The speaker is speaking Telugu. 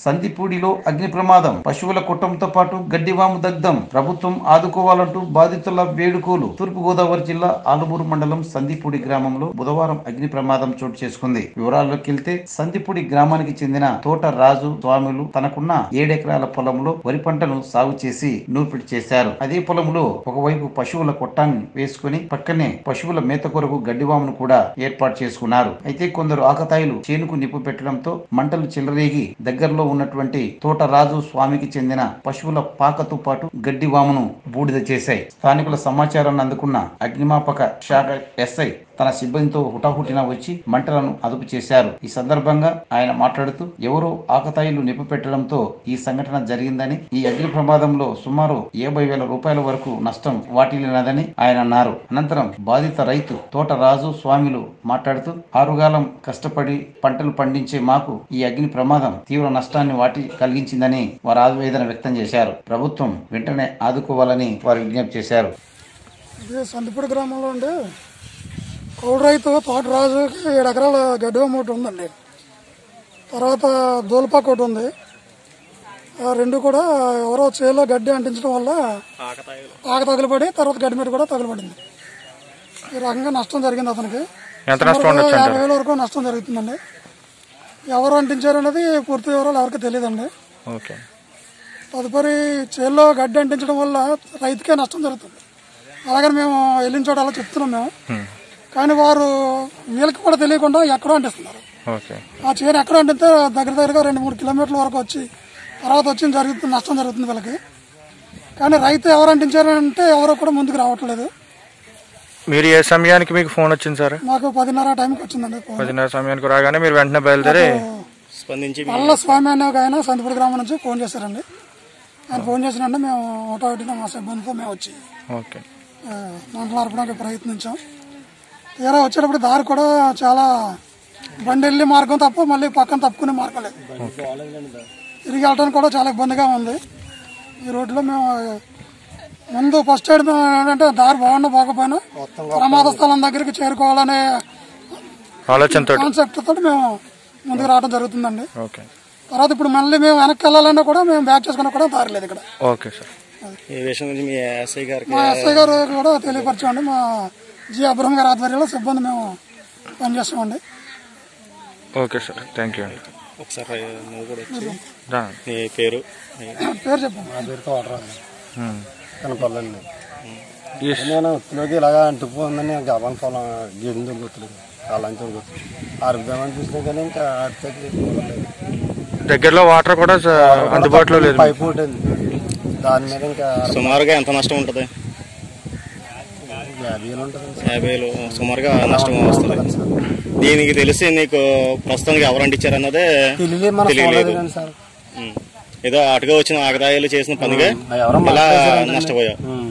సందిపూడిలో అగ్ని ప్రమాదం పశువుల కుట్టంతో పాటు గడ్డివాము దగ్ధం ప్రభుత్వం ఆదుకోవాలంటూ బాధితుల వేడుకోలు తూర్పు గోదావరి జిల్లా ఆలుమూరు మండలం సందిపూడి గ్రామంలో బుధవారం అగ్ని ప్రమాదం చోటు చేసుకుంది వివరాల్లోకి వెళ్తే సందిపూడి గ్రామానికి చెందిన తోట రాజు స్వాములు తనకున్న ఏడెకరాల పొలంలో వరి పంటను సాగు చేసి నూర్పిడి చేశారు అదే పొలంలో ఒకవైపు పశువుల కొట్టాన్ని వేసుకుని పక్కనే పశువుల మేత కొరకు గడ్డివామును కూడా ఏర్పాటు చేసుకున్నారు అయితే కొందరు ఆకతాయిలు చేనుకు నిప్పు పెట్టడంతో మంటలు చెలరేగి దగ్గరలో ఉన్నటువంటి తోట రాజు స్వామికి చెందిన పశువుల పాకతో పాటు గడ్డి వామును బూడిద చేశాయి స్థానికుల సమాచారాన్ని అందుకున్న అగ్నిమాపక శాఖ ఎస్ఐ తన సిబ్బందితో హుటాహుటిన వచ్చి మంటలను అదుపు చేశారు ఈ సందర్భంగా ఆయన మాట్లాడుతూ ఎవరో ఆకతాయిలు నిప్పు పెట్టడంతో ఈ సంఘటన జరిగిందని ఈ అగ్ని ప్రమాదంలో సుమారు యాభై వేల రూపాయల వరకు నష్టం వాటిల్లినదని ఆయన అన్నారు అనంతరం బాధిత రైతు తోట రాజు స్వామిలు మాట్లాడుతూ ఆరుగాలం కష్టపడి పంటలు పండించే మాకు ఈ అగ్ని ప్రమాదం తీవ్ర నష్టాన్ని వాటి కలిగించిందని వారు ఆవేదన వ్యక్తం చేశారు ప్రభుత్వం వెంటనే ఆదుకోవాలని వారు విజ్ఞప్తి చేశారు ఇది సందిపూడి గ్రామంలో ఉండి కౌలు రైతు తోట రాజుకి ఏడు ఎకరాల గడ్డి ఒకటి ఉందండి తర్వాత దూలపాక ఒకటి ఉంది ఆ రెండు కూడా ఎవరో చేలో గడ్డి అంటించడం వల్ల ఆక తగులుపడి తర్వాత గడ్డి మీద కూడా తగులుపడింది ఈ రకంగా నష్టం జరిగింది అతనికి ఎంత నష్టం సుమారుగా ఉండొచ్చు యాభై వేల వరకు నష్టం జరుగుతుందండి ఎవరు అంటించారు అనేది పూర్తి వివరాలు ఎవరికి తెలియదండి ఓకే తదుపరి చేల్లో గడ్డి అంటించడం వల్ల రైతుకే నష్టం జరుగుతుంది అలాగని మేము వెళ్ళిన చోట అలా చెప్తున్నాం మేము కానీ వారు వీళ్ళకి కూడా తెలియకుండా ఎక్కడో అంటిస్తున్నారు ఓకే ఆ చీర ఎక్కడ అంటితే దగ్గర దగ్గరగా రెండు మూడు కిలోమీటర్ల వరకు వచ్చి తర్వాత వచ్చి జరుగుతుంది నష్టం జరుగుతుంది వీళ్ళకి కానీ రైతు ఎవరు అంటించారంటే ఎవరో కూడా ముందుకు రావట్లేదు మీరు ఏ సమయానికి మీకు ఫోన్ వచ్చింది సార్ మాకు పదిన్నర టైంకి వచ్చిందండి ఫోన్. పదిన్నర సమయానికి రాగానే మీరు వెంటనే బయలుదేరి స్పందించి పల్ల స్వామి అనే ఒక ఆయన సంతపూడి గ్రామం నుంచి ఫోన్ చేశారండి ఆయన ఫోన్ చేసినంటే మేము ఒకటో మా సిబ్బందితో మేము వచ్చి ఓకే ఆ, మంటలు ఆర్పడానికి ప్రయత్నించాం తీరా వచ్చేటప్పుడు దారి కూడా చాలా బండి వెళ్ళే మార్గం తప్ప మళ్ళీ పక్కన తప్పుకునే మార్గం లేదు తిరిగి వెళ్ళడానికి కూడా చాలా ఇబ్బందిగా ఉంది ఈ రోడ్లో మేము ముందు ఫస్ట్ ఎయిడ్ మేము ఏంటంటే దారి బాగున్నా పోకపోయినా ప్రమాద స్థలం దగ్గరికి చేరుకోవాలనే ఆలోచనతో కాన్సెప్ట్ తోటి మేము ముందుకు రావడం జరుగుతుందండి ఓకే తర్వాత ఇప్పుడు మళ్ళీ మేము వెనక్కి వెళ్ళాలన్నా కూడా మేము బ్యాక్ చేసుకున్నా కూడా దారి లేదు ఇక్కడ ఓకే సార్ ఈ విషయం గురించి మీ ఎస్ఐ గారికి మా ఎస్ఐ గారు కూడా తెలియపరచామండి మా జి అబ్రహం గారి ఆధ్వర్యంలో సిబ్బంది మేము పనిచేస్తామండి ఓకే సార్ థ్యాంక్ యూ అండి ఒకసారి నువ్వు కూడా వచ్చి రా. నీ పేరు నీ పేరు చెప్పండి నా పేరు తోటరాజు ఉమ్. కనపల్లండి ఈ నేను ఉత్తులోకి ఇలాగా అంటుకుపోయిందని గబన్ పొలం గిన్నె దొరుకుతుంది అలాంటి దొరుకుతుంది అరుద్దామని చూసినా కానీ ఇంకా అర్థకి దగ్గరలో వాటర్ కూడా స- అందుబాటులో లేదు పైపు ఒకటి ఉంది. దాని మీద ఇంకా సుమారుగా ఎంత నష్టం ఉంటుంది యాభై వేలు ఉంటుంది యాభై వేలు సుమారుగా నష్టం వస్తుంది దీనికి తెలిసి నీకు ప్రస్తుతానికి ఎవరు అంటించారు అన్నదే తెలియలేదు మన తెలియలేదు. చూడలేదు కానీ సార్ ఉం. ఏదో అటుగా వచ్చిన ఆగదాయాలు చేసిన పనిగా ఎవరో ఇలా మాట్లాడారండి. నష్టపోయావు ఉం.